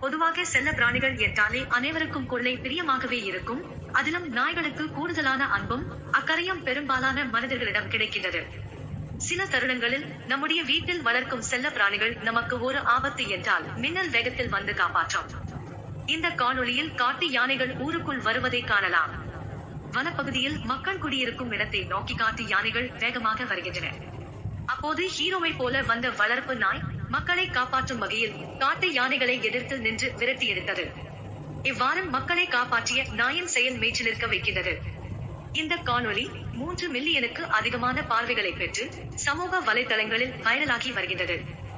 பொதுவாக செல்ல பிராணிகள் என்றாலே அனைவருக்கும் கொள்ளை பிரியமாகவே இருக்கும் அதிலும் நாய்களுக்கு கூடுதலான அன்பும் அக்கறையும் பெரும்பாலான மனிதர்களிடம் கிடைக்கின்றது சில தருணங்களில் நம்முடைய வீட்டில் வளர்க்கும் செல்ல பிராணிகள் நமக்கு ஒரு ஆபத்து என்றால் மின்னல் வேகத்தில் வந்து காப்பாற்றும் இந்த காணொளியில் காட்டு யானைகள் ஊருக்குள் வருவதை காணலாம் வனப்பகுதியில் மக்கள் குடியிருக்கும் இடத்தை நோக்கி காட்டு யானைகள் வேகமாக வருகின்றன அப்போது ஹீரோவை போல வந்த வளர்ப்பு நாய் மக்களை காப்பாற்றும் வகையில் காட்டு யானைகளை எதிர்த்து நின்று விரட்டி எடுத்தது இவ்வாறு மக்களை காப்பாற்றிய நாயின் செயல் மேய்ச்சலிருக்க வைக்கின்றது இந்த காணொளி மூன்று மில்லியனுக்கு அதிகமான பார்வைகளை பெற்று சமூக வலைதளங்களில் வைரலாகி வருகின்றது